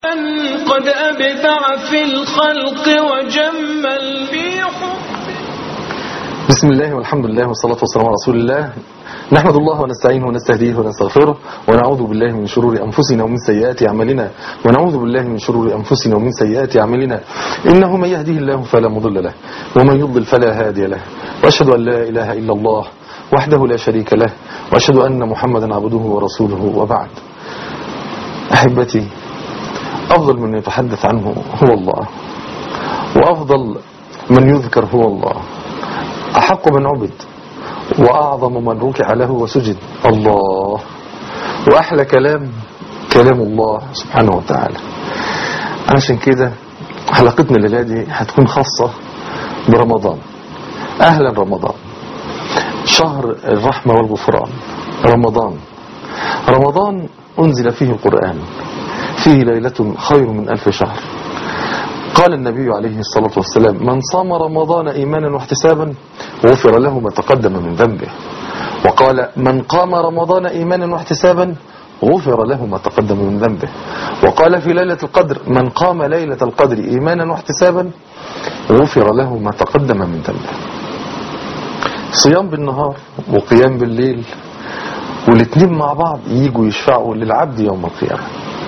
قد أبدع في الخلق وجمل في حب بسم الله والحمد لله والصلاة والسلام على رسول الله نحمد الله ونستعينه ونستهديه ونستغفره ونعوذ بالله من شرور أنفسنا ومن سيئات أعمالنا ونعوذ بالله من شرور أنفسنا ومن سيئات أعمالنا إنه من يهديه الله فلا مضل له ومن يضلل فلا هادي له وأشهد أن لا إله إلا الله وحده لا شريك له وأشهد أن محمدا عبده ورسوله وبعد أحبتي أفضل من يتحدث عنه هو الله وأفضل من يذكر هو الله أحق من عبد وأعظم من ركع له وسجد الله وأحلى كلام كلام الله سبحانه وتعالى عشان كده حلقتنا الليلة دي هتكون خاصة برمضان أهلا رمضان شهر الرحمة والغفران رمضان رمضان أنزل فيه القرآن فيه ليلة خير من ألف شهر قال النبي عليه الصلاة والسلام من صام رمضان إيمانا واحتسابا غفر له ما تقدم من ذنبه وقال من قام رمضان إيمانا واحتسابا غفر له ما تقدم من ذنبه وقال في ليلة القدر من قام ليلة القدر إيمانا واحتسابا غفر له ما تقدم من ذنبه صيام بالنهار وقيام بالليل والاثنين مع بعض يجوا يشفعوا للعبد يوم القيامة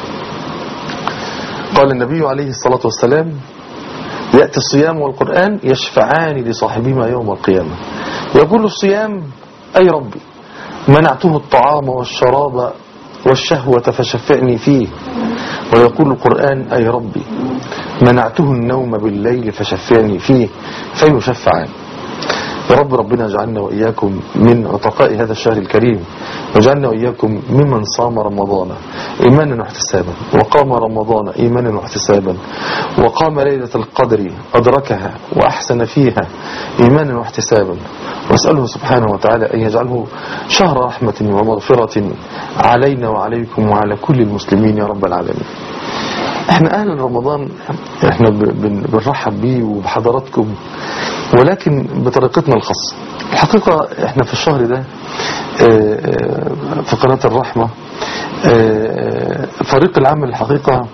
قال النبي عليه الصلاة والسلام يأتي الصيام والقرآن يشفعان لصاحبهما يوم القيامة يقول الصيام أي ربي منعته الطعام والشراب والشهوة فشفعني فيه ويقول القرآن أي ربي منعته النوم بالليل فشفعني فيه فيشفعان يا رب ربنا اجعلنا وإياكم من عتقاء هذا الشهر الكريم واجعلنا وإياكم ممن صام رمضان إيمانا واحتسابا وقام رمضان إيمانا واحتسابا وقام ليلة القدر أدركها وأحسن فيها إيمانا واحتسابا وأسأله سبحانه وتعالى أن يجعله شهر رحمة ومغفرة علينا وعليكم وعلى كل المسلمين يا رب العالمين احنا اهل رمضان احنا بنرحب بيه وبحضراتكم ولكن بطريقتنا الخاصة الحقيقة احنا في الشهر ده في قناة الرحمة فريق العمل الحقيقة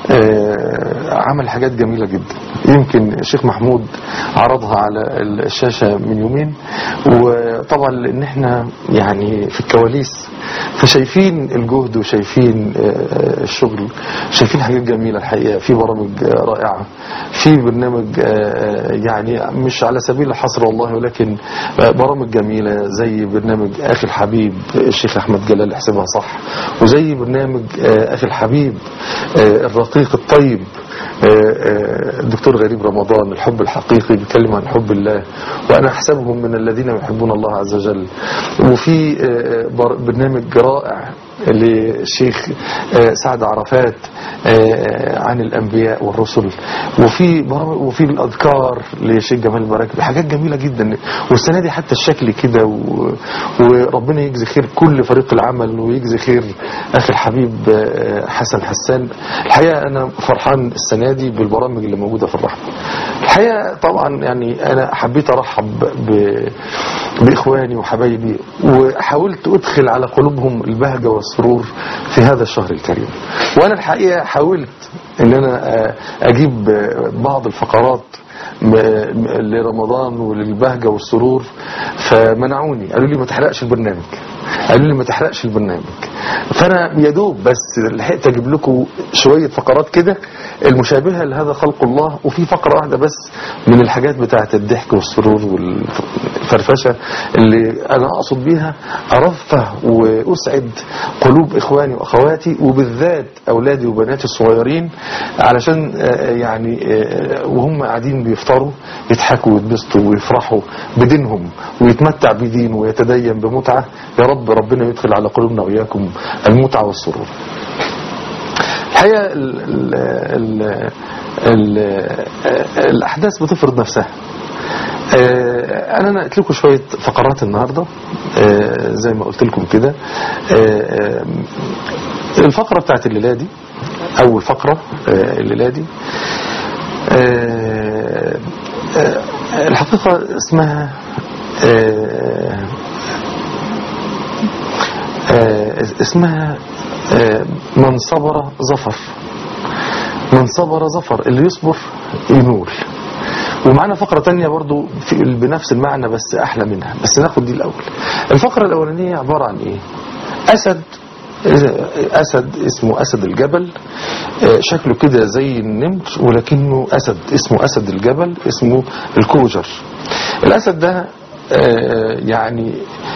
عمل حاجات جميلة جدا يمكن الشيخ محمود عرضها على الشاشة من يومين وطبعا لان احنا يعني في الكواليس فشايفين الجهد وشايفين الشغل شايفين حاجات جميلة الحقيقة في برامج رائعة في برنامج يعني مش على سبيل الحصر والله ولكن برامج جميلة زي برنامج أخي الحبيب الشيخ أحمد جلال احسبها صح وزي برنامج أخي الحبيب الرقيق الطيب الدكتور غريب رمضان الحب الحقيقي بيتكلم عن حب الله وأنا أحسبهم من الذين يحبون الله عز وجل وفي برنامج رائع للشيخ سعد عرفات عن الأنبياء والرسل وفي وفي الأذكار للشيخ جمال المراكب حاجات جميلة جدا والسنة دي حتى الشكل كده وربنا يجزي خير كل فريق العمل ويجزي خير أخي الحبيب حسن حسان الحقيقة أنا فرحان السنة دي بالبرامج اللي موجودة في الرحمة الحقيقة طبعا يعني أنا حبيت أرحب بإخواني وحبايبي وحاولت أدخل على قلوبهم البهجة والسرور في هذا الشهر الكريم وأنا الحقيقة حاولت أن أنا أجيب بعض الفقرات لرمضان وللبهجة والسرور فمنعوني قالوا لي ما تحرقش البرنامج قالوا لي ما تحرقش البرنامج فانا يا دوب بس لحقت اجيب لكم شويه فقرات كده المشابهه لهذا خلق الله وفي فقره واحده بس من الحاجات بتاعه الضحك والسرور والفرفشه اللي انا اقصد بيها ارفه واسعد قلوب اخواني واخواتي وبالذات اولادي وبناتي الصغيرين علشان يعني وهم قاعدين بيفطروا يضحكوا ويتبسطوا ويفرحوا بدينهم ويتمتع بدين ويتدين بمتعه يا رب ربنا يدخل على قلوبنا وإياكم المتعة والسرور الحقيقة ال ال ال الأحداث بتفرض نفسها أنا نقلت لكم شوية فقرات النهاردة زي ما قلت لكم كده الفقرة بتاعت الليلة دي أول فقرة الليلة دي الحقيقة اسمها اسمها من صبر ظفر من صبر ظفر اللي يصبر ينول ومعانا فقرة تانية برضو في بنفس المعنى بس أحلى منها بس ناخد دي الأول الفقرة الأولانية عبارة عن إيه أسد أسد اسمه أسد الجبل آه، شكله كده زي النمر ولكنه أسد اسمه أسد الجبل اسمه الكوجر الأسد ده آه، يعني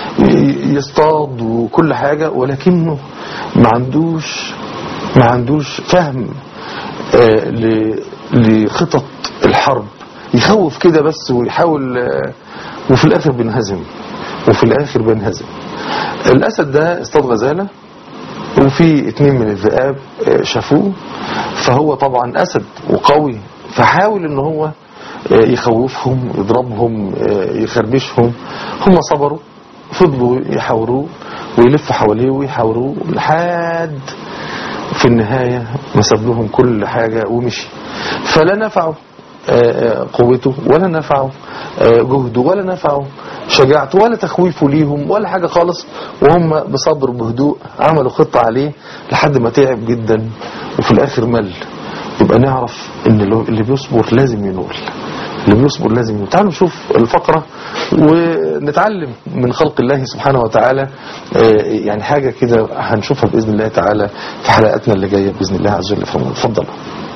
يصطاد وكل حاجة ولكنه ما عندوش ما عندوش فهم آه، ل- لخطط الحرب يخوف كده بس ويحاول آه، وفي الآخر بينهزم وفي الآخر بينهزم الأسد ده اصطاد غزالة وفي اتنين من الذئاب آه، شافوه فهو طبعا أسد وقوي فحاول ان هو آه، يخوفهم يضربهم آه، يخربشهم هم صبروا فضلوا يحاوروه ويلف حواليه ويحاوروه لحد في النهاية مسب لهم كل حاجة ومشي فلا نفعه آه، آه، قوته ولا نفعه آه، جهده ولا نفعه شجاعته ولا تخويفه ليهم ولا حاجة خالص وهم بصبر وبهدوء عملوا خطة عليه لحد ما تعب جدا وفي الآخر مل يبقى نعرف ان اللي بيصبر لازم ينول اللي بيصبر لازم ينول تعالوا نشوف الفقرة ونتعلم من خلق الله سبحانه وتعالى آه، يعني حاجة كده هنشوفها بإذن الله تعالى في حلقاتنا اللي جاية بإذن الله عز وجل فضل اتفضلوا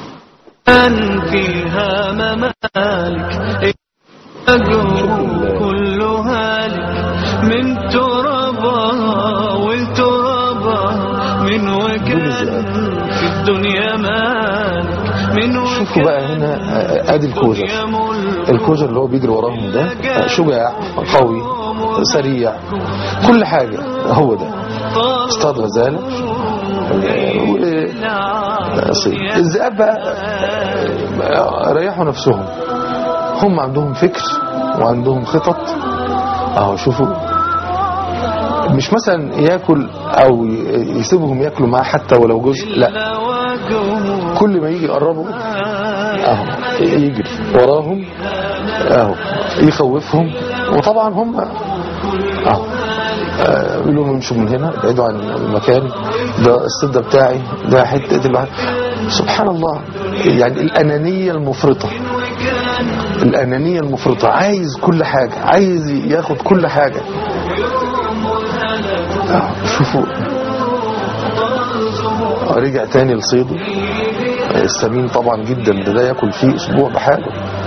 أن فيها ممالك أجر كل هالك من ترابها والترابها من وكان في الدنيا مالك من شوفوا بقى هنا آه، ادي الكوجر الكوجر اللي هو بيجري وراهم ده آه، شجاع قوي سريع كل حاجة هو ده اصطاد غزالة آه، و- صيد. الذئاب بقى آه، ريحوا نفسهم هم عندهم فكر وعندهم خطط اهو شوفوا مش مثلا ياكل او ي- يسيبهم ياكلوا معاه حتى ولو جزء لا كل ما يجي يقربوا اهو يجري وراهم اهو يخوفهم وطبعا هم اهو آه، يقول لهم امشوا من هنا ابعدوا عن المكان ده الصيد ده بتاعي ده حته البحر. سبحان الله يعني الانانيه المفرطه الانانيه المفرطه عايز كل حاجه عايز ياخد كل حاجه آه، شوفوا آه، رجع تاني لصيده آه، السمين طبعا جدا ده ده ياكل فيه اسبوع بحاله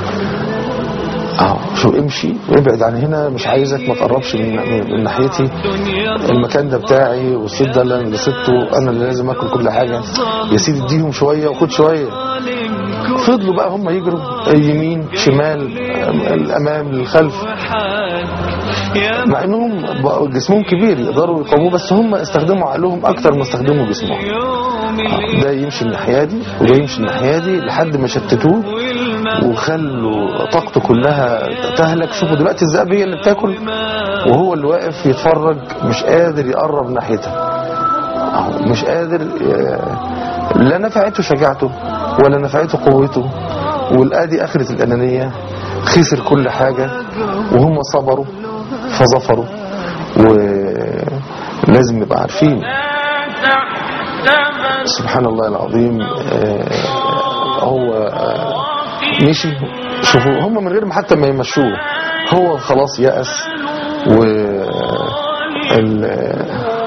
اه شو امشي وابعد عن هنا مش عايزك ما تقربش من, من, من ناحيتي المكان ده بتاعي والصيد ده اللي انا صيدته انا اللي لازم اكل كل حاجه يا سيدي اديهم شويه وخد شويه فضلوا بقى هم يجروا يمين شمال الامام للخلف يا مع انهم بقوا جسمهم كبير يقدروا يقاوموه بس هم استخدموا عقلهم اكتر ما استخدموا جسمهم يوم آه، ده يمشي الناحيه دي وده يمشي الناحيه دي لحد ما شتتوه والماء وخلوا طاقته كلها تهلك شوفوا دلوقتي الذئاب هي اللي بتاكل وهو اللي واقف يتفرج مش قادر يقرب ناحيتها أهو مش قادر ي- لا نفعته شجاعته ولا نفعته قوته والآدي آخرة الأنانية خسر كل حاجة وهم صبروا فظفروا ولازم نبقى عارفين سبحان الله العظيم آه، هو آه، مشي شوفوا هم من غير ما حتى ما يمشوه هو خلاص يأس و ال-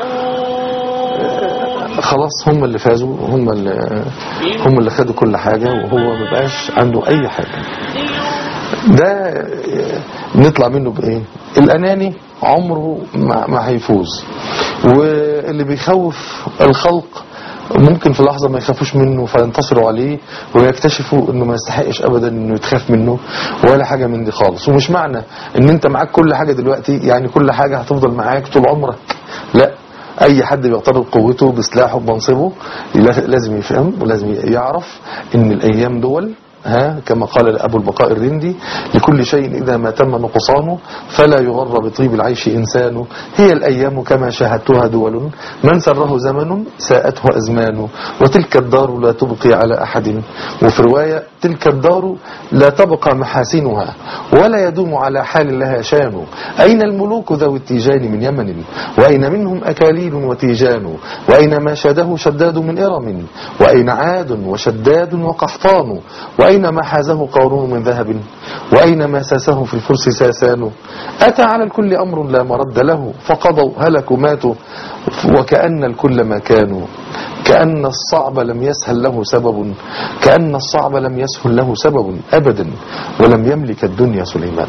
خلاص هم اللي فازوا هم اللي هم اللي خدوا كل حاجة وهو ما بقاش عنده أي حاجة ده نطلع منه بإيه الأناني عمره ما, ما هيفوز واللي بيخوف الخلق ممكن في لحظة ما يخافوش منه فينتصروا عليه ويكتشفوا انه ما يستحقش ابدا انه يتخاف منه ولا حاجة من دي خالص ومش معنى ان انت معاك كل حاجة دلوقتي يعني كل حاجة هتفضل معاك طول عمرك لا اي حد بيعترض قوته بسلاحه بمنصبه لازم يفهم ولازم يعرف ان الايام دول ها كما قال أبو البقاء الرندي لكل شيء إذا ما تم نقصانه فلا يغر بطيب العيش إنسان هي الأيام كما شاهدتها دول من سره زمن ساءته أزمان وتلك الدار لا تبقي على أحد وفي رواية تلك الدار لا تبقى محاسنها ولا يدوم على حال لها شان أين الملوك ذوي التيجان من يمن وأين منهم أكاليل وتيجان وأين ما شاده شداد من إرم وأين عاد وشداد وقحطان وأين ما حازه قارون من ذهب وأين ما ساسه في الفرس ساسان أتى على الكل أمر لا مرد له فقضوا هلكوا ماتوا وكأن الكل ما كانوا كأن الصعب لم يسهل له سبب كأن الصعب لم يسهل له سبب أبدا ولم يملك الدنيا سليمان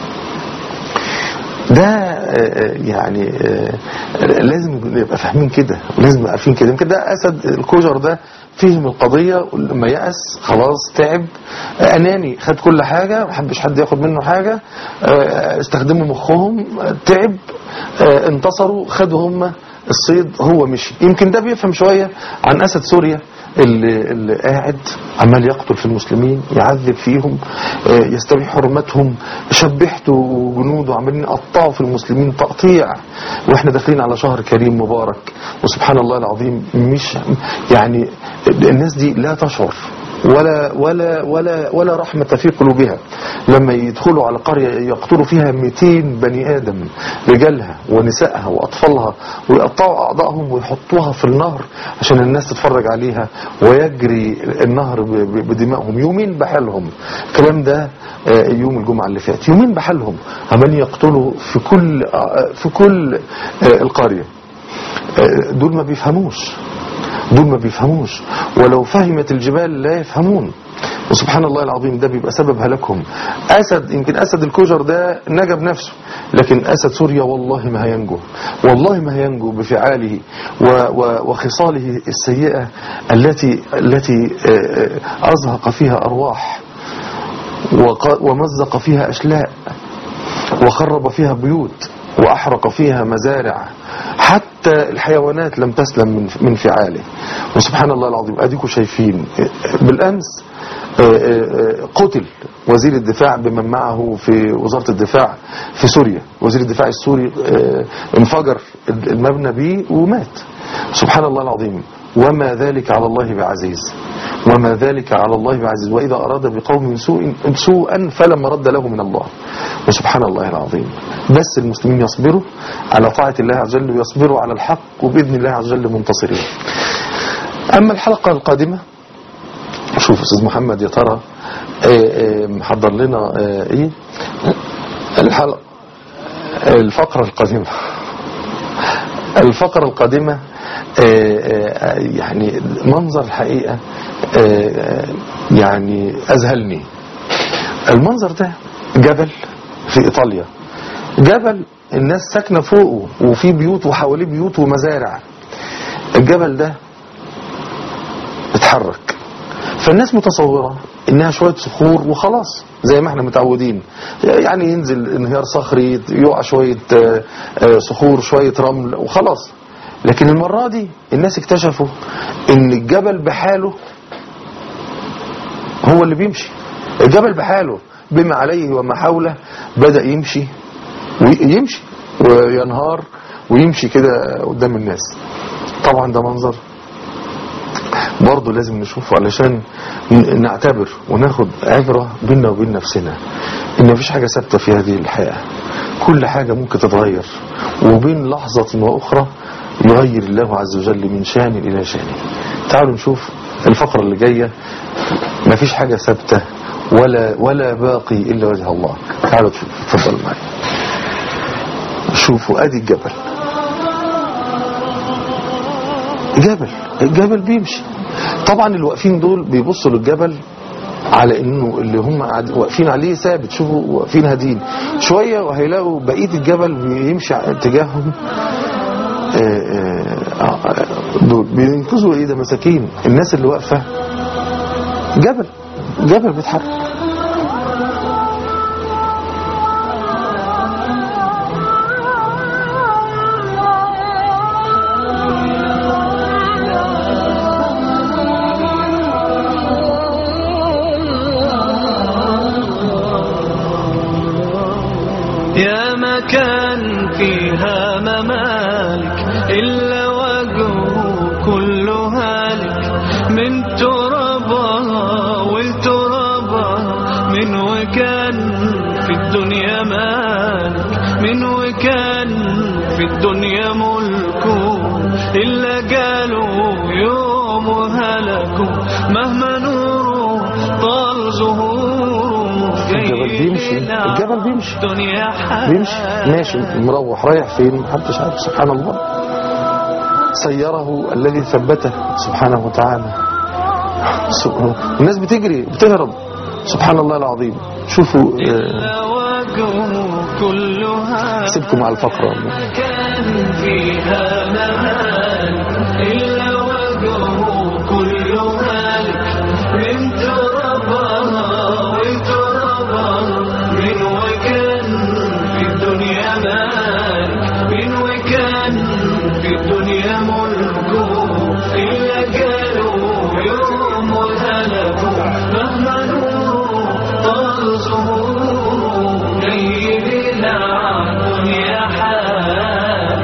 ده آه، يعني آه، لازم نبقى فاهمين كده لازم نبقى عارفين كده يمكن ده اسد الكوجر ده فهم القضيه لما يأس خلاص تعب آه، اناني خد كل حاجه ما حبش حد ياخد منه حاجه آه، استخدموا مخهم آه، تعب آه، انتصروا خدوا هم الصيد هو مشي يمكن ده بيفهم شويه عن اسد سوريا اللي, اللي قاعد عمال يقتل في المسلمين يعذب فيهم آه، يستبيح حرمتهم شبحته وجنوده عمالين يقطعوا في المسلمين تقطيع واحنا داخلين على شهر كريم مبارك وسبحان الله العظيم مش يعني الناس دي لا تشعر ولا ولا ولا ولا رحمة في قلوبها لما يدخلوا على قرية يقتلوا فيها 200 بني آدم رجالها ونسائها وأطفالها ويقطعوا أعضائهم ويحطوها في النهر عشان الناس تتفرج عليها ويجري النهر ب- ب- بدمائهم يومين بحالهم الكلام ده آه، يوم الجمعة اللي فات يومين بحالهم عمال يقتلوا في كل آه، في كل آه، القرية آه، دول ما بيفهموش دول ما بيفهموش ولو فهمت الجبال لا يفهمون وسبحان الله العظيم ده بيبقى سبب هلاكهم أسد يمكن أسد الكوجر ده نجا بنفسه لكن أسد سوريا والله ما هينجو والله ما هينجو بفعاله و و وخصاله السيئة التي التي آه، آه، أزهق فيها أرواح وق- ومزق فيها أشلاء وخرب فيها بيوت وأحرق فيها مزارع حتى الحيوانات لم تسلم من من فعاله وسبحان الله العظيم أديكم شايفين بالأمس آه، آه، قتل وزير الدفاع بمن معه في وزارة الدفاع في سوريا وزير الدفاع السوري آه، انفجر المبنى به ومات سبحان الله العظيم وما ذلك على الله بعزيز وما ذلك على الله بعزيز وإذا أراد بقوم سوء سوءا فلا مرد له من الله وسبحان الله العظيم بس المسلمين يصبروا على طاعة الله عز وجل ويصبروا على الحق وبإذن الله عز وجل منتصرين أما الحلقة القادمة شوف أستاذ محمد يا ترى آه، آه، محضر لنا آه، إيه الحلقة الفقرة القادمة الفقرة القادمة آه، آه، يعني منظر الحقيقة آه، آه، يعني أذهلني المنظر ده جبل في إيطاليا جبل الناس ساكنة فوقه وفي بيوت وحواليه بيوت ومزارع الجبل ده اتحرك فالناس متصورة انها شوية صخور وخلاص زي ما احنا متعودين يعني ينزل انهيار صخري يقع شوية آه، آه، صخور شوية رمل وخلاص لكن المرة دي الناس اكتشفوا ان الجبل بحاله هو اللي بيمشي الجبل بحاله بما عليه وما حوله بدأ يمشي ويمشي وينهار ويمشي كده قدام الناس طبعا ده منظر برضه لازم نشوفه علشان ن- نعتبر وناخد عبرة بيننا وبين نفسنا ان مفيش حاجة ثابتة في هذه الحياة كل حاجة ممكن تتغير وبين لحظة وأخرى يغير الله عز وجل من شان إلى شان تعالوا نشوف الفقرة اللي جاية مفيش حاجة ثابتة ولا ولا باقي إلا وجه الله تعالوا تشوفوا اتفضل معي شوفوا ادي الجبل جبل الجبل بيمشي طبعا اللي واقفين دول بيبصوا للجبل على انه اللي هم قاعد- واقفين عليه ثابت شوفوا واقفين هادين شويه وهيلاقوا بقيه الجبل بيمشي اتجاههم آه، آه، آه، دول بينقذوا ايه ده مساكين الناس اللي واقفه جبل جبل بيتحرك وكان في الدنيا مالك من وكان في الدنيا ملكه إلا قالوا يوم هلكوا مهما نوره طال ظهوره الجبل بيمشي الجبل بيمشي الدنيا بيمشي ماشي مروح رايح فين محدش عارف سبحان الله سيره الذي ثبته سبحانه وتعالى سب- الناس بتجري بتهرب سبحان الله العظيم شوفوا آه، إلا وجهه كلها سيبكم على الفقرة كان فيها نهال إلا وجهه كل هالك من ترابها وترابها من وكان في الدنيا مالك من وكان في الدنيا ملكه إلا قالوا يوم هلكوا مهما نور طال ظهوره ليلنا الدنيا حال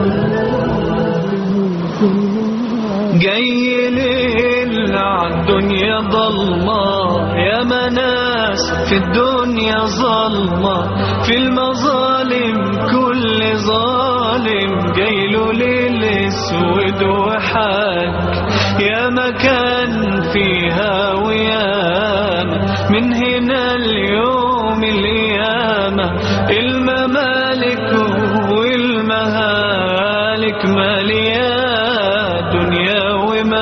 جاي ليل عالدنيا ضلمة يا مناس في الدنيا ظلمة في المظالم كل ظالم جاي له ليل اسود وحاك يا مكان فيها وياما من هنا اليوم القيامة الممالك والمهالك مالية دنيا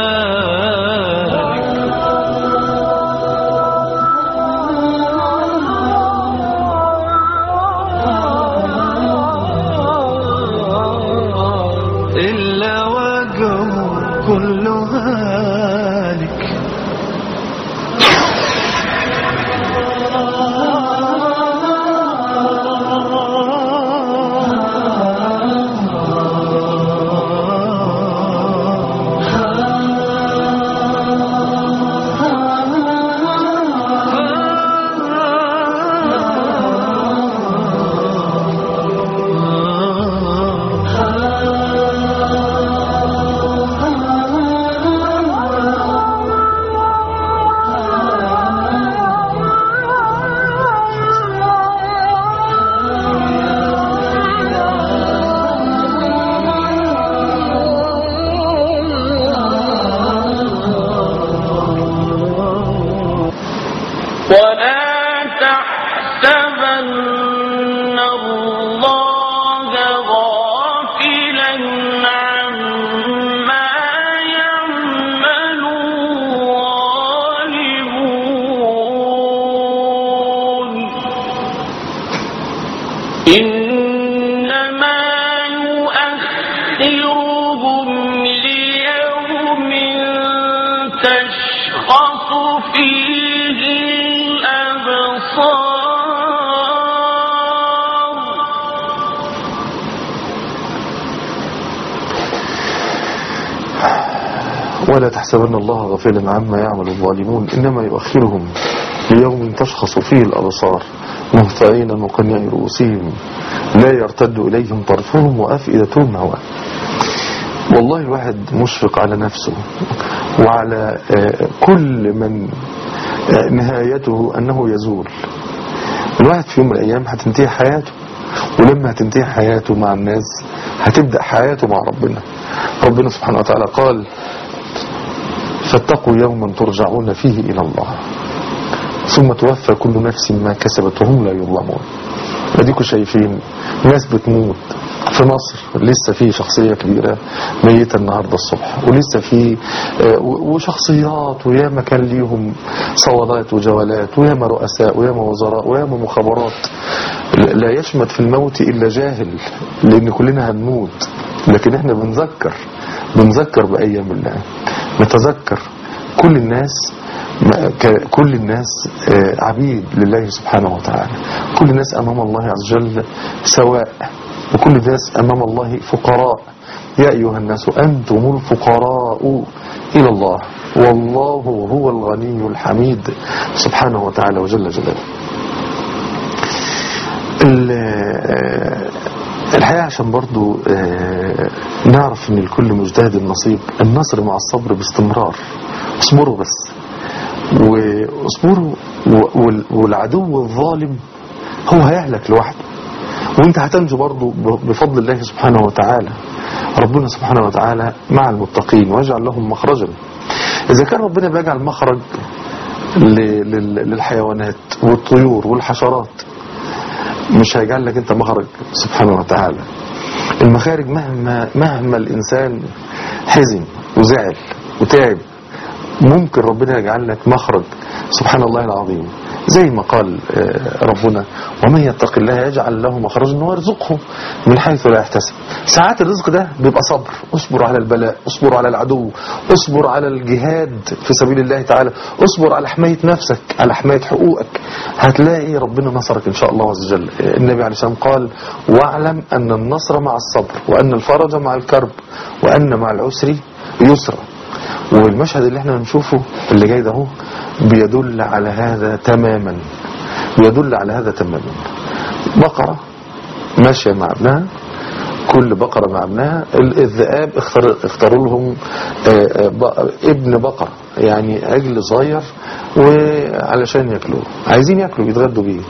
ومالك إلا وجهه كله هالك ولا تحسبن الله غافلا عما يعمل الظالمون إنما يؤخرهم ليوم تشخص فيه الأبصار ولا تحسبن الله غافلا عما يعمل الظالمون إنما يؤخرهم ليوم تشخص فيه الأبصار مهطعين مقنعي رؤوسهم لا يرتد إليهم طرفهم وأفئدتهم هواء والله الواحد مشفق على نفسه وعلى آه، كل من آه، نهايته أنه يزول الواحد في يوم من الأيام هتنتهي حياته ولما هتنتهي حياته مع الناس هتبدأ حياته مع ربنا ربنا سبحانه وتعالى قال فاتقوا يوما ترجعون فيه إلى الله ثم توفى كل نفس ما كسبت وهم لا يظلمون اديكم شايفين ناس بتموت في مصر لسه في شخصية كبيرة ميتة النهاردة الصبح ولسه في آه، و- وشخصيات وياما كان ليهم صولات وجولات وياما رؤساء وياما وزراء وياما مخابرات ل- لا يشمت في الموت إلا جاهل لأن كلنا هنموت لكن احنا بنذكر بنذكر بأيام الله نتذكر كل الناس ما- ك- كل الناس آه، عبيد لله سبحانه وتعالى كل الناس أمام الله عز وجل سواء وكل الناس أمام الله فقراء يا أيها الناس أنتم الفقراء إلى الله والله هو الغني الحميد سبحانه وتعالى وجل جلاله ال- آه، الحقيقة عشان برضو آه، نعرف ان الكل مجتهد النصيب النصر مع الصبر باستمرار اصبروا بس واصبروا و- وال- والعدو الظالم هو هيهلك لوحده وانت هتنجو برضه ب- بفضل الله سبحانه وتعالى ربنا سبحانه وتعالى مع المتقين ويجعل لهم مخرجا إذا كان ربنا بيجعل مخرج ل- لل- للحيوانات والطيور والحشرات مش هيجعل لك انت مخرج سبحانه وتعالى المخارج مهما مهما الإنسان حزن وزعل وتعب ممكن ربنا يجعل لك مخرج سبحان الله العظيم زي ما قال آه، ربنا ومن يتق الله يجعل له مخرجا ويرزقه من حيث لا يحتسب ساعات الرزق ده بيبقى صبر اصبر على البلاء اصبر على العدو اصبر على الجهاد في سبيل الله تعالى اصبر على حماية نفسك على حماية حقوقك هتلاقي ربنا نصرك ان شاء الله عز وجل النبي عليه السلام قال واعلم ان النصر مع الصبر وان الفرج مع الكرب وان مع العسر يسرا والمشهد اللي احنا بنشوفه اللي جاي ده اهو بيدل على هذا تماما بيدل على هذا تماما بقرة ماشية مع ابنها كل بقرة مع ابنها ال- الذئاب اختار اختاروا لهم آه، آه، ب- ابن بقرة يعني عجل صغير وعلشان ياكلوه عايزين ياكلوا يتغدوا بيه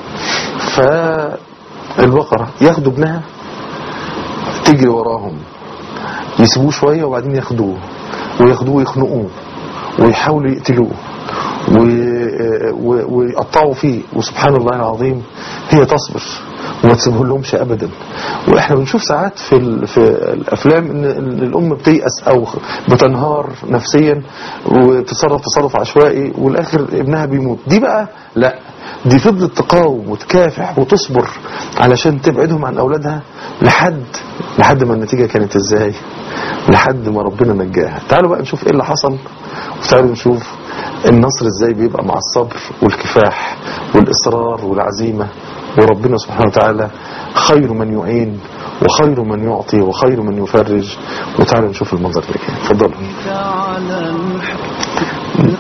فالبقرة ياخدوا ابنها تجري وراهم يسيبوه شوية وبعدين ياخدوه وياخدوه ويخنقوه ويحاولوا يقتلوه و- و- ويقطعوا فيه وسبحان الله العظيم هي تصبر وما تسيبه لهمش ابدا واحنا بنشوف ساعات في ال- في الافلام ان إن الام بتيأس او بتنهار نفسيا وتتصرف تصرف عشوائي والاخر ابنها بيموت دي بقى لا دي فضلت تقاوم وتكافح وتصبر علشان تبعدهم عن اولادها لحد لحد ما النتيجه كانت ازاي لحد ما ربنا نجاها تعالوا بقى نشوف ايه اللي حصل وتعالوا نشوف النصر ازاي بيبقى مع الصبر والكفاح والاصرار والعزيمه وربنا سبحانه وتعالى خير من يعين وخير من يعطي وخير من يفرج وتعالوا نشوف المنظر ده كده اتفضلوا على الحب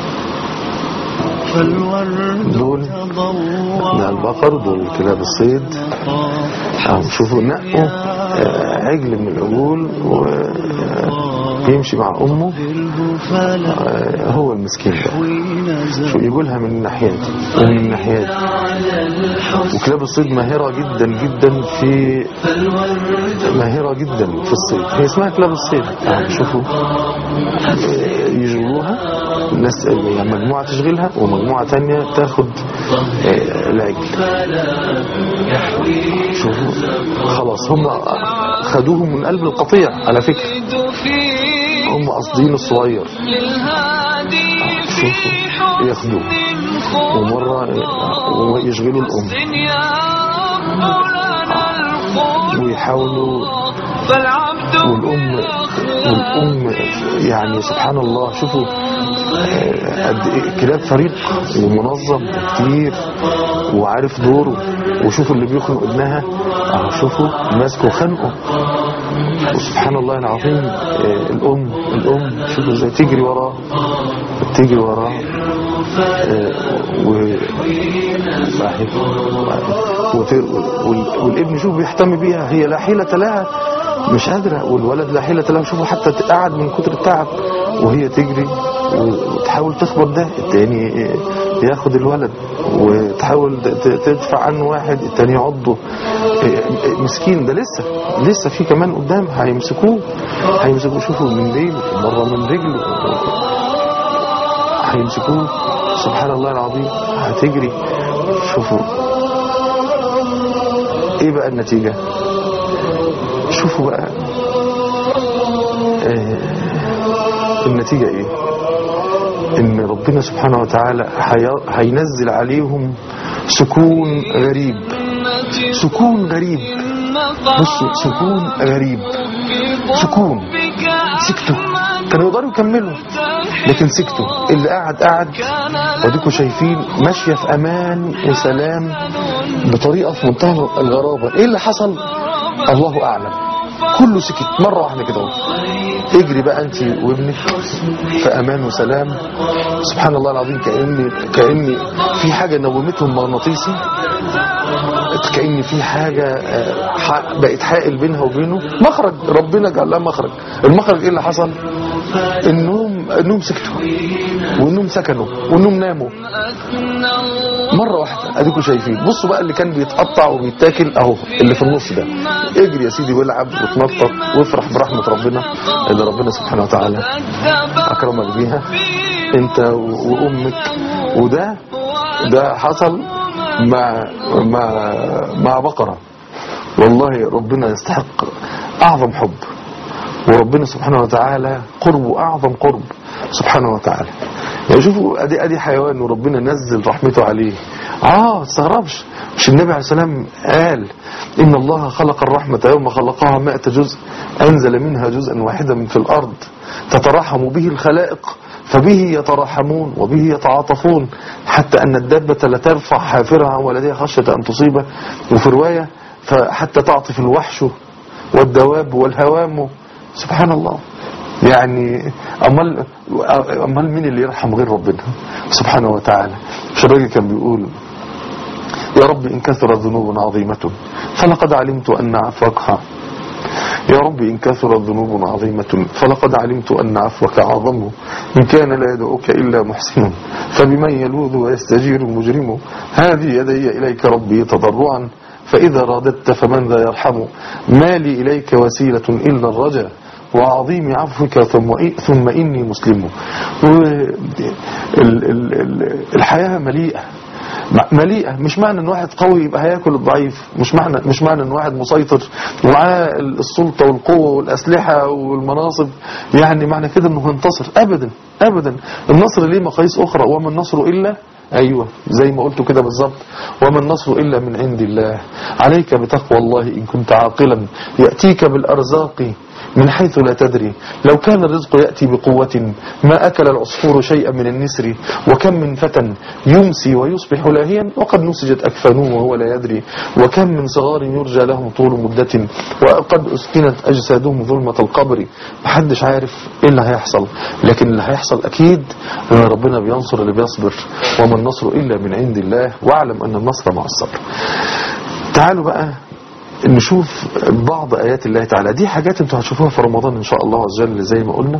فالورد دول ده البقر دول كلاب الصيد اهو شوفوا نقوا آه، عجل من العجول ويمشي مع امه آه، هو المسكين ده شو يقولها من الناحية دي ومن الناحية دي وكلاب الصيد ماهرة جدا جدا في ماهرة جدا في الصيد هي اسمها كلاب الصيد يعني شوفوا آه، يشغلوها ناس يعني مجموعة تشغلها ومجموعة تانية تاخد آه، العجل شوفوا خلاص هم خدوه من قلب القطيع على فكرة هم قاصدين الصغير شوفوا ياخدوه ومرة ويشغلوا الأم ويحاولوا والأم والأم يعني سبحان الله شوفوا آه، قد إيه كلاب فريق ومنظم كتير وعارف دوره وشوفوا اللي بيخنق ابنها اهو شوفوا ماسكه خنقه وسبحان الله العظيم آه، الأم الأم شوفوا ازاي تجري وراه تجري وراه آه، و صحيح وت- وال- والابن شوف بيهتم بيها هي لا حيلة لها مش قادرة والولد لا حيلة له شوفوا حتى قاعد من كتر التعب وهي تجري وتحاول تخبط ده التاني ياخد الولد وتحاول ت- تدفع عنه واحد التاني يعضه مسكين ده لسه لسه في كمان قدام هيمسكوه هيمسكوه شوفوا من رجله مرة من رجله هيمسكوه سبحان الله العظيم هتجري شوفوا ايه بقى النتيجة شوفوا بقى آه النتيجة ايه ان ربنا سبحانه وتعالى هي- هينزل عليهم سكون غريب سكون غريب بصوا سكون غريب سكون سكتوا كانوا يقدروا يكملوا لكن سكتوا اللي قاعد قاعد وديكوا شايفين ماشية في امان وسلام بطريقة في منتهى الغرابة ايه اللي حصل الله اعلم كله سكت مرة واحدة كده اهو. اجري بقى انت وابنك في امان وسلام سبحان الله العظيم كأن كأن في حاجة نومتهم مغناطيسي كأن في حاجة آه، ح- بقت حائل بينها وبينه مخرج ربنا جعل لها مخرج المخرج ايه اللي حصل النوم انهم انهم سكتوا وانهم سكنوا وانهم ناموا مرة واحدة اديكم شايفين بصوا بقى اللي كان بيتقطع وبيتاكل اهو اللي في النص ده اجري يا سيدي والعب وتنطط وافرح برحمة ربنا اللي ربنا سبحانه وتعالى اكرمك بيها انت و- وامك وده ده حصل مع مع مع بقرة والله ربنا يستحق اعظم حب وربنا سبحانه وتعالى قربه اعظم قرب سبحانه وتعالى يعني شوفوا ادي ادي حيوان وربنا نزل رحمته عليه اه تستغربش مش النبي عليه السلام قال ان الله خلق الرحمة يوم خلقها مائة جزء انزل منها جزءا واحدا في الارض تترحم به الخلائق فبه يتراحمون وبه يتعاطفون حتى ان الدابة لا ترفع حافرها عن ولدها خشية ان تصيبه وفي رواية فحتى تعطف الوحش والدواب والهوام سبحان الله يعني امال امال مين اللي يرحم غير ربنا سبحانه وتعالى مش الراجل كان بيقول يا رب ان كثرت ذنوب عظيمه فلقد علمت ان عفوك يا رب إن كثرت ذنوب عظيمة فلقد علمت أن عفوك أعظم إن كان لا يدعوك إلا محسن فبمن يلوذ ويستجير المجرم هذه يدي إليك ربي تضرعا فإذا راددت فمن ذا يرحم ما لي إليك وسيلة إلا الرجا وعظيم عفوك ثم ثم إني مسلم و- ال- ال- ال- الحياة مليئة م- مليئة مش معنى ان واحد قوي يبقى هياكل الضعيف مش معنى مش معنى ان واحد مسيطر ومعاه السلطة والقوة والأسلحة والمناصب يعني معنى كده انه هينتصر ابدا ابدا النصر ليه مقاييس اخرى وما النصر الا ايوه زي ما قلت كده بالظبط وما النصر الا من عند الله عليك بتقوى الله ان كنت عاقلا ياتيك بالارزاق من حيث لا تدري لو كان الرزق يأتي بقوة ما أكل العصفور شيئا من النسر وكم من فتى يمسي ويصبح لاهيا وقد نسجت أكفانه وهو لا يدري وكم من صغار يرجى لهم طول مدة وقد أسكنت أجسادهم ظلمة القبر محدش عارف إيه اللي هيحصل لكن اللي هيحصل أكيد أن ربنا بينصر اللي بيصبر وما النصر إلا من عند الله واعلم أن النصر مع الصبر تعالوا بقى نشوف بعض آيات الله تعالى دي حاجات انتوا هتشوفوها في رمضان إن شاء الله عز وجل زي ما قلنا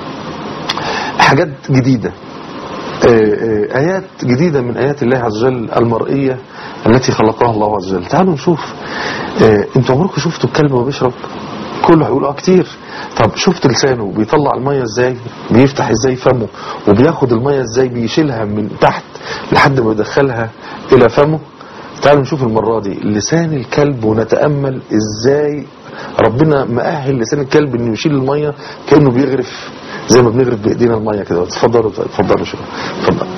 حاجات جديدة آه، آه، آيات جديدة من آيات الله عز وجل المرئية التي خلقها الله عز وجل تعالوا نشوف آه، انتوا عمركم شفتوا الكلب وهو بيشرب كله هيقول اه كتير طب شفت لسانه بيطلع المية ازاي بيفتح ازاي فمه وبياخد المية ازاي بيشيلها من تحت لحد ما يدخلها الى فمه تعالوا نشوف المرة دي لسان الكلب ونتأمل ازاي ربنا مأهل لسان الكلب انه يشيل المية كأنه بيغرف زي ما بنغرف بايدينا المية كده اتفضلوا اتفضلوا شوف اتفضل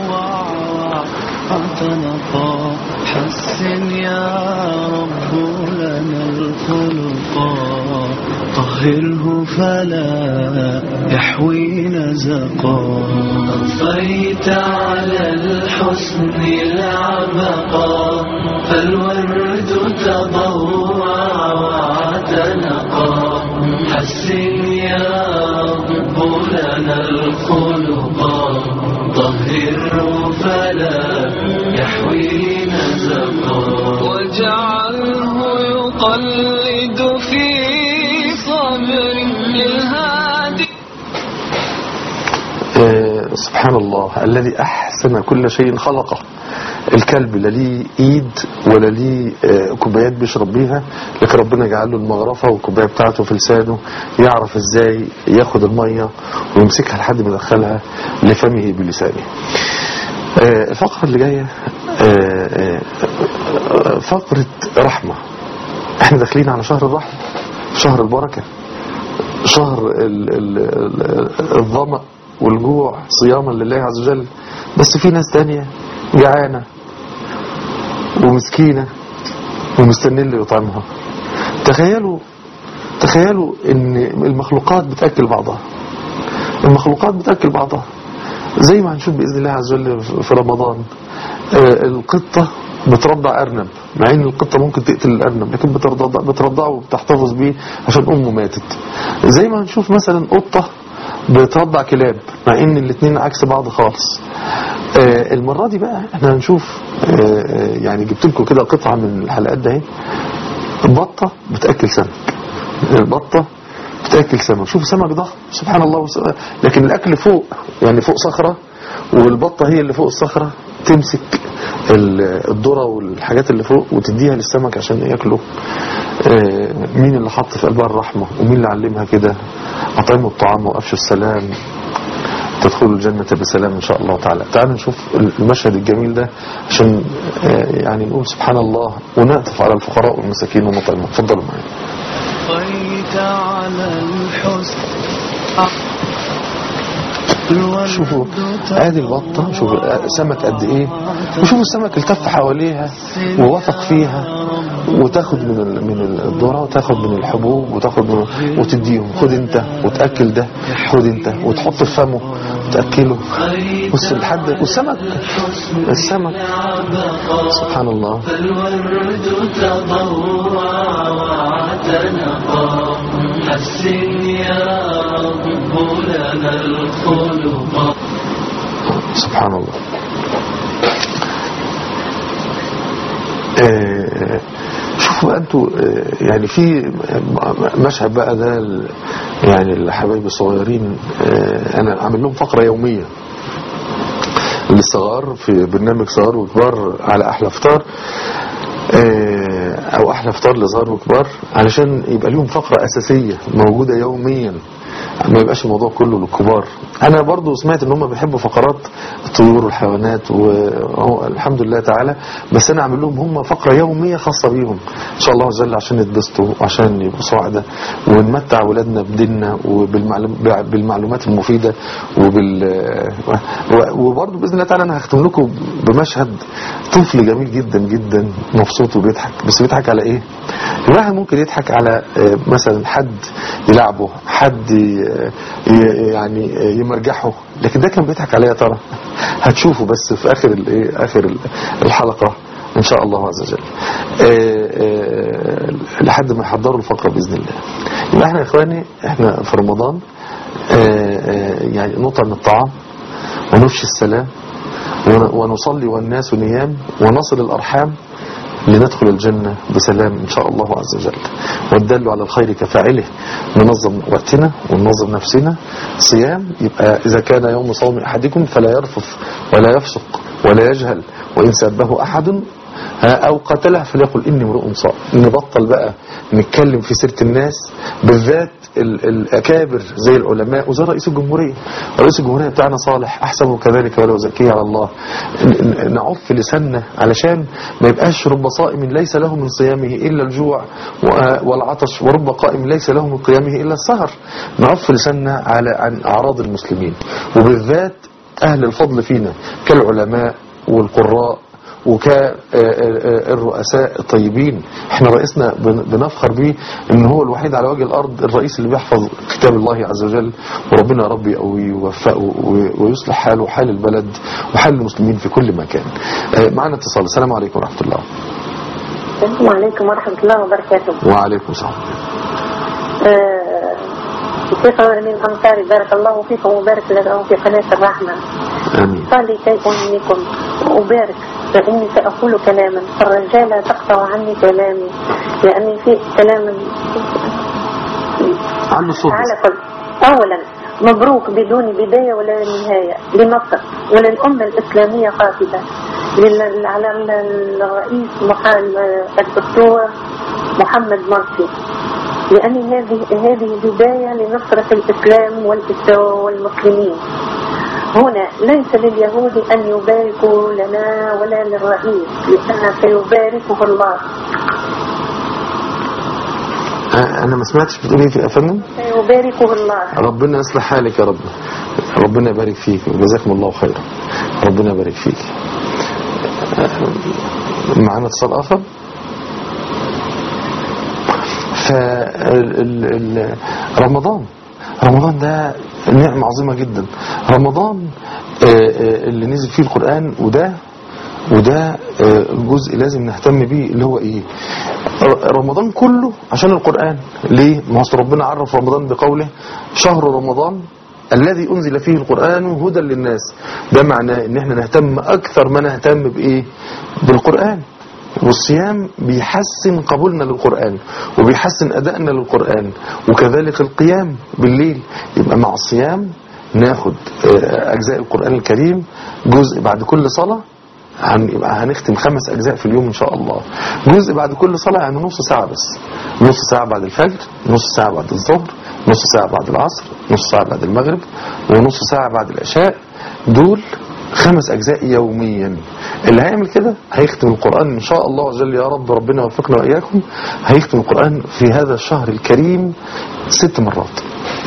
اعتنقا حسن يا رب لنا الخلقا طهره فلا يحوي نزقا أضفيت على الحسن العبقا فالورد تضوع واعتنقا حسن يا رب لنا الخلقا طهره فلا يحوي نزقا واجعله يقلد في صبر للهادي آه، سبحان الله الذي أحسن كل شيء خلقه الكلب لا ليه ايد ولا ليه آه، كوبايات بيشرب بيها لكن ربنا جعل له المغرفه والكوبايه بتاعته في لسانه يعرف ازاي ياخد الميه ويمسكها لحد ما يدخلها لفمه بلسانه. آه، الفقره اللي جايه آه، آه، فقره رحمه. احنا داخلين على شهر الرحمه شهر البركه شهر ال- ال- ال- الظمأ والجوع صياما لله عز وجل بس في ناس تانية جعانة ومسكينة ومستنين اللي يطعمها تخيلوا تخيلوا ان المخلوقات بتأكل بعضها المخلوقات بتأكل بعضها زي ما هنشوف بإذن الله عز وجل في رمضان آه، القطة بترضع أرنب مع ان القطة ممكن تقتل الأرنب لكن بترضع بترضعه وبتحتفظ بيه عشان أمه ماتت زي ما هنشوف مثلا قطة بترضع كلاب مع ان الاثنين عكس بعض خالص آه، المرة دي بقى احنا هنشوف آه، آه، يعني جبت لكم كده قطعة من الحلقات ده اهي بطة بتأكل سمك البطة بتاكل سمك شوف سمك ضخم سبحان الله وس- لكن الاكل فوق يعني فوق صخره والبطه هي اللي فوق الصخره تمسك ال- الذره والحاجات اللي فوق وتديها للسمك عشان ياكله آه، مين اللي حط في قلبها الرحمه ومين اللي علمها كده اطعموا الطعام وافشوا السلام تدخلوا الجنة بسلام إن شاء الله تعالى تعالوا نشوف المشهد الجميل ده عشان آه، يعني نقول سبحان الله ونعطف على الفقراء والمساكين ونطعمهم اتفضلوا معايا بقيت على الحسن شوفوا ادي البطة شوفوا سمك قد ايه وشوفوا السمك التف حواليها ووثق فيها وتاخد من ال- من الذرة وتاخد من الحبوب وتاخد من وتديهم خد انت وتاكل ده خد انت وتحط في فمه وتاكله بص لحد والسمك السمك سبحان الله فالورد تضوع واعتنقا حسن يا رب لنا الخلق سبحان الله آه، شوفوا بقى انتوا آه، يعني في مشهد بقى ده ال- يعني الحبايب الصغيرين آه، انا عامل لهم فقره يوميه للصغار في برنامج صغار وكبار على احلى فطار آه، او احلى فطار لصغار وكبار علشان يبقى ليهم فقره اساسيه موجوده يوميا ما يبقاش الموضوع كله للكبار انا برضو سمعت ان هم بيحبوا فقرات الطيور والحيوانات والحمد لله تعالى بس انا اعمل لهم هم فقره يوميه خاصه بيهم ان شاء الله عز وجل عشان يتبسطوا وعشان يبقوا سعداء ونمتع اولادنا بديننا وبالمعلومات المفيده وبال وبرضو باذن الله تعالى انا هختم لكم بمشهد طفل جميل جدا جدا مبسوط وبيضحك بس بيضحك على ايه الواحد ممكن يضحك على آه، مثلا حد يلعبه حد ي- ي- يعني يمرجحه لكن ده كان بيضحك عليه يا ترى هتشوفوا بس في اخر الايه اخر ال- الحلقه ان شاء الله عز وجل آه، آه، لحد ما يحضروا الفقره باذن الله يبقى احنا يا اخواني احنا في رمضان آه، آه، يعني نطعم الطعام ونفشي السلام ون- ونصلي والناس نيام ونصل الارحام لندخل الجنة بسلام إن شاء الله عز وجل والدل على الخير كفاعله ننظم وقتنا وننظم نفسنا صيام يبقى إذا كان يوم صوم أحدكم فلا يرفث ولا يفسق ولا يجهل وإن سبه أحد ها، أو قتله فليقل إني امرؤ صائم نبطل بقى نتكلم في سيرة الناس بالذات ال- الأكابر زي العلماء وزي رئيس الجمهورية رئيس الجمهورية بتاعنا صالح أحسبه كذلك ولو زكية على الله ن- ن- نعف لساننا علشان ما يبقاش رب صائم ليس له من صيامه إلا الجوع و- والعطش ورب قائم ليس له من قيامه إلا السهر نعف لساننا على عن أعراض المسلمين وبالذات أهل الفضل فينا كالعلماء والقراء وكالرؤساء الطيبين احنا رئيسنا بن- بنفخر بيه ان هو الوحيد على وجه الارض الرئيس اللي بيحفظ كتاب الله عز وجل وربنا يا رب يقويه ويوفقه و- ويصلح حاله وحال البلد وحال المسلمين في كل مكان آه، معنا اتصال السلام عليكم ورحمة الله السلام عليكم ورحمة الله وبركاته وعليكم السلام آه، شيخ الأمين الأنصاري بارك الله فيكم وبارك لكم في قناة الرحمة امين قال لي شيء منكم وأبارك فإني سأقول كلاما فالرجال تقطع عني كلامي لأني في كلام عنه الصوت على كل أولا مبروك بدون بداية ولا نهاية لمصر وللأمة الإسلامية قاصدة لل- على الرئيس محمد الدكتور محمد مرسي لأن هذه هذه بداية لنصرة الإسلام والإس- والمسلمين هنا ليس لليهود أن يباركوا لنا ولا للرئيس لأن سيباركه الله آه، انا ما سمعتش بتقول ايه يا فندم سيباركه الله ربنا يصلح حالك يا رب ربنا يبارك فيك وجزاكم الله خيرا ربنا يبارك فيك آه، معانا اتصال اخر فرمضان رمضان ده نعمة عظيمة جدا رمضان آه، آه، اللي نزل فيه القرآن وده وده آه، جزء لازم نهتم بيه اللي هو ايه ر- رمضان كله عشان القرآن ليه ما هو ربنا عرف رمضان بقوله شهر رمضان الذي أنزل فيه القرآن هدى للناس ده معناه ان احنا نهتم اكثر ما نهتم بايه بالقرآن والصيام بيحسن قبولنا للقرآن وبيحسن أدائنا للقرآن وكذلك القيام بالليل يبقى مع الصيام ناخد آه، أجزاء القرآن الكريم جزء بعد كل صلاة هن- يبقى هنختم خمس أجزاء في اليوم إن شاء الله جزء بعد كل صلاة يعني نص ساعة بس نص ساعة بعد الفجر نص ساعة بعد الظهر نص ساعة بعد العصر نص ساعة بعد المغرب ونص ساعة بعد العشاء دول خمس أجزاء يوميا اللي هيعمل كده هيختم القرآن إن شاء الله عز وجل يا رب ربنا يوفقنا وإياكم هيختم القرآن في هذا الشهر الكريم ست مرات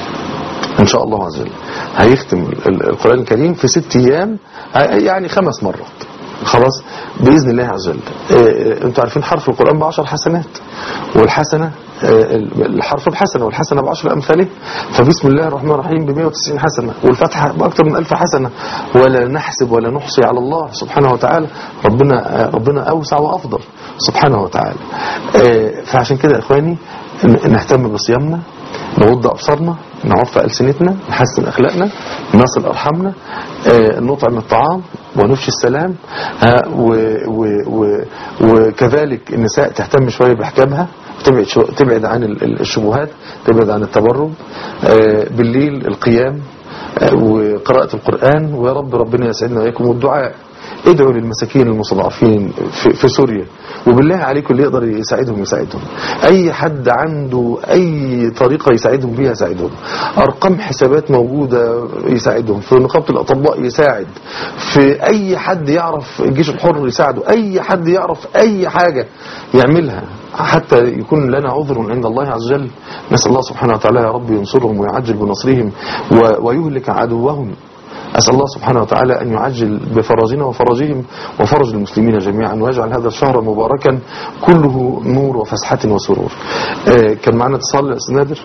ان شاء الله عز وجل هيختم ال- القرآن الكريم في ست ايام يعني خمس مرات خلاص بإذن الله عز وجل آه، آه، انتوا عارفين حرف القرآن بعشر حسنات والحسنة آه، الحرف بحسنة والحسنة بعشر أمثاله فبسم الله الرحمن الرحيم ب 190 حسنة والفتحة بأكثر من ألف حسنة ولا نحسب ولا نحصي على الله سبحانه وتعالى ربنا آه، ربنا أوسع وأفضل سبحانه وتعالى آه، فعشان كده يا إخواني ن- نهتم بصيامنا نغض أبصارنا نعف ألسنتنا نحسن أخلاقنا نصل أرحامنا آه، نطعم الطعام ونفشي السلام آه، و- و- و- وكذلك النساء تهتم شوية بحجابها تبعد شو- تبعد عن ال- ال- الشبهات تبعد عن التبرج آه، بالليل القيام آه، وقراءة القرآن ويا رب ربنا يسعدنا وإياكم والدعاء ادعوا للمساكين المستضعفين في, في سوريا وبالله عليكم اللي يقدر يساعدهم يساعدهم اي حد عنده اي طريقة يساعدهم بيها يساعدهم ارقام حسابات موجودة يساعدهم في نقابة الاطباء يساعد في اي حد يعرف الجيش الحر يساعده اي حد يعرف اي حاجة يعملها حتى يكون لنا عذر عند الله عز وجل نسأل الله سبحانه وتعالى يا رب ينصرهم ويعجل بنصرهم و- ويهلك عدوهم أسأل الله سبحانه وتعالى أن يعجل بفرجنا وفرجهم وفرج المسلمين جميعا ويجعل هذا الشهر مباركا كله نور وفسحة وسرور آه، كان معنا اتصال يا أستاذ نادر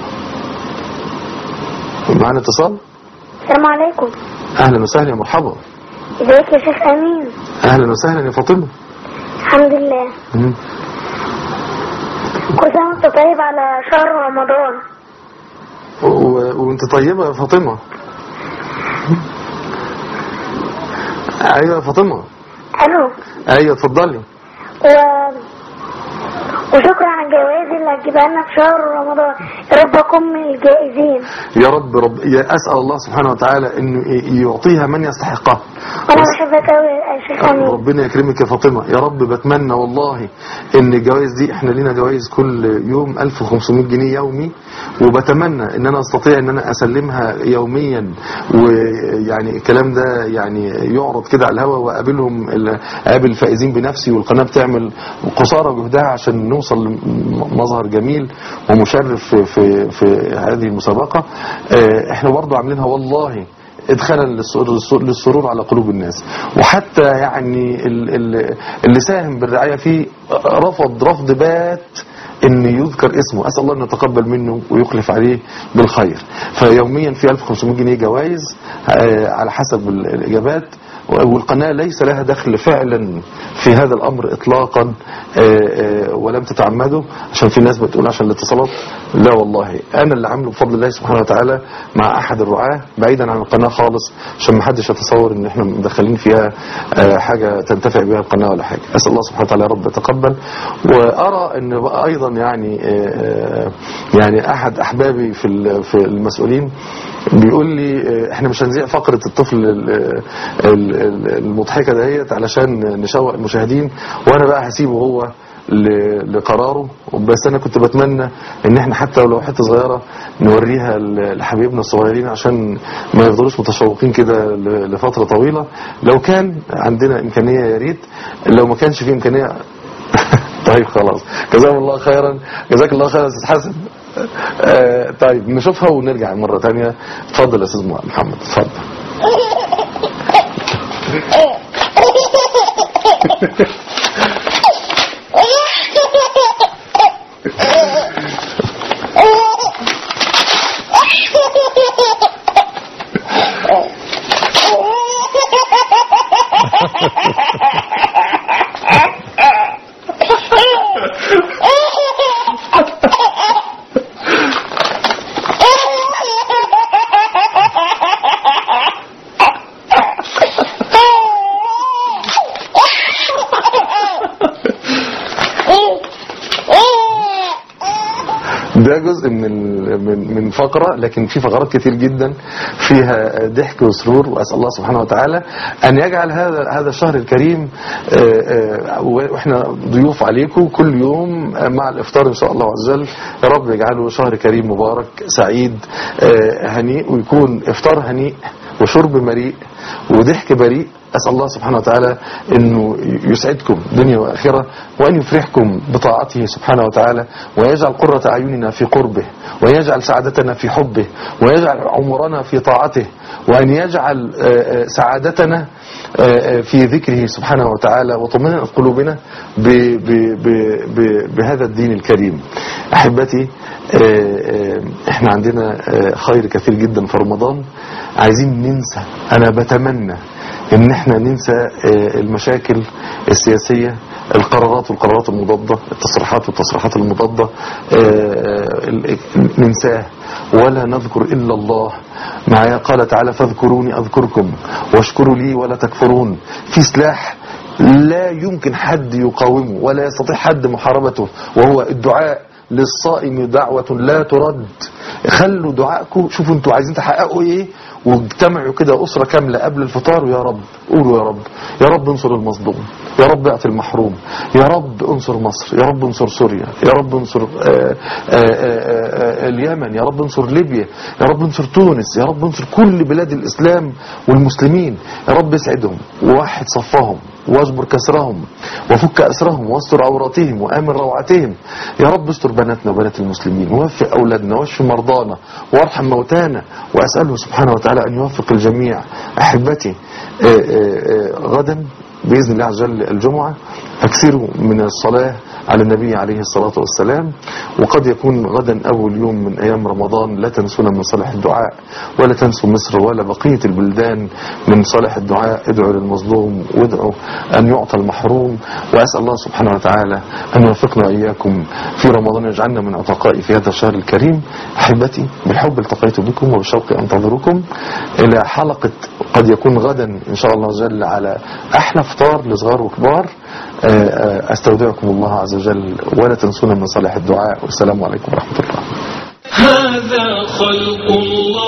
معنا اتصال السلام عليكم أهلا وسهلا يا مرحبا ازيك يا شيخ امين أهلا وسهلا يا فاطمة الحمد لله مم. كل سنه وانت طيب على شهر رمضان و- وانت طيبة يا فاطمة ايوه يا فاطمة الو ايوه اتفضلي و... وشكرا على الجوائز اللي هتجيبها لنا في شهر رمضان يا رب اكون من الجائزين يا رب رب يا اسال الله سبحانه وتعالى انه يعطيها من يستحقها وانا بحبك قوي يا شيخ امين ربنا يكرمك يا فاطمة يا رب بتمنى والله ان الجوائز دي احنا لينا جوائز كل يوم 1500 جنيه يومي وبتمنى ان انا استطيع ان انا اسلمها يوميا ويعني الكلام ده يعني يعرض كده على الهواء واقابلهم ال- اقابل الفائزين بنفسي والقناة بتعمل قصارى جهدها عشان نوصل لمظهر جميل ومشرف في, في, في هذه المسابقة اه، احنا برضو عاملينها والله ادخالا للسرور, للسرور على قلوب الناس وحتى يعني ال- ال- اللي ساهم بالرعاية فيه رفض رفض بات ان يذكر اسمه اسال الله ان يتقبل منه ويخلف عليه بالخير فيوميا في 1500 جنيه جوائز آه، على حسب ال- الاجابات والقناة ليس لها دخل فعلا في هذا الأمر إطلاقا آه، آه، ولم تتعمده عشان في ناس بتقول عشان الاتصالات لا والله أنا اللي عامله بفضل الله سبحانه وتعالى مع أحد الرعاة بعيدا عن القناة خالص عشان ما حدش يتصور إن إحنا مدخلين فيها آه، حاجة تنتفع بها القناة ولا حاجة أسأل الله سبحانه وتعالى يا رب يتقبل وأرى أن بقى أيضا يعني آه، آه، يعني أحد أحبابي في ال- في المسؤولين بيقول لي آه، احنا مش هنذيع فقرة الطفل ال- ال- ال- المضحكة دهيت علشان نشوق المشاهدين وانا بقى هسيبه هو ل- لقراره بس انا كنت بتمنى ان احنا حتى لو حته صغيره نوريها ل- لحبايبنا الصغيرين عشان ما يفضلوش متشوقين كده ل- لفتره طويله لو كان عندنا امكانيه يا ريت لو ما كانش في امكانيه طيب خلاص جزاهم الله خيرا جزاك الله خيرا يا استاذ حسن آه طيب نشوفها ونرجع مرة تانية اتفضل يا استاذ محمد اتفضل ده جزء من ال- من من فقره لكن في فقرات كتير جدا فيها ضحك وسرور واسال الله سبحانه وتعالى ان يجعل هذا هذا الشهر الكريم آه، آه، واحنا ضيوف عليكم كل يوم آه، مع الافطار ان شاء الله عز وجل يا رب يجعله شهر كريم مبارك سعيد آه، هنيء ويكون افطار هنيء وشرب مريء وضحك بريء أسأل الله سبحانه وتعالى أنه يسعدكم دنيا وآخرة وأن يفرحكم بطاعته سبحانه وتعالى ويجعل قرة أعيننا في قربه ويجعل سعادتنا في حبه ويجعل عمرنا في طاعته وأن يجعل آه، آه، سعادتنا آه، آه، في ذكره سبحانه وتعالى وطمئنة قلوبنا ب- ب- ب- ب- بهذا الدين الكريم أحبتي آه، آه، احنا عندنا آه، خير كثير جدا في رمضان عايزين ننسى انا بتمنى ان احنا ننسى آه، المشاكل السياسية القرارات والقرارات المضادة التصريحات والتصريحات المضادة آه، ال- ننساه ولا نذكر إلا الله معايا قال تعالى فاذكروني أذكركم واشكروا لي ولا تكفرون في سلاح لا يمكن حد يقاومه ولا يستطيع حد محاربته وهو الدعاء للصائم دعوة لا ترد خلوا دعائكم شوفوا انتوا عايزين تحققوا ايه واجتمعوا كده أسرة كاملة قبل الفطار ويا رب قولوا يا رب يا رب انصر المظلوم يا رب اعطي المحروم يا رب انصر مصر يا رب انصر سوريا يا رب انصر آه، آه، آه، آه، اليمن يا رب انصر ليبيا يا رب انصر تونس يا رب انصر كل بلاد الإسلام والمسلمين يا رب اسعدهم ووحد صفهم واجبر كسرهم وفك أسرهم واستر عوراتهم وآمن روعتهم يا رب استر بناتنا وبنات المسلمين ووفق أولادنا واشف مرضانا وارحم موتانا وأسأله سبحانه وتعالى أن يوفق الجميع أحبتي آه، آه، آه، غدا بإذن الله عز وجل الجمعة أكثروا من الصلاة على النبي عليه الصلاة والسلام وقد يكون غدا أول يوم من أيام رمضان لا تنسونا من صالح الدعاء ولا تنسوا مصر ولا بقية البلدان من صالح الدعاء ادعوا للمظلوم وادعوا أن يعطى المحروم وأسأل الله سبحانه وتعالى أن يوفقنا وإياكم في رمضان يجعلنا من عتقاء في هذا الشهر الكريم أحبتي بالحب التقيت بكم وبالشوق أنتظركم إلى حلقة قد يكون غدا إن شاء الله عز وجل على أحلى فطار لصغار وكبار آه، آه، أستودعكم الله عز وجل ولا تنسونا من صالح الدعاء والسلام عليكم ورحمة الله هذا خلق الله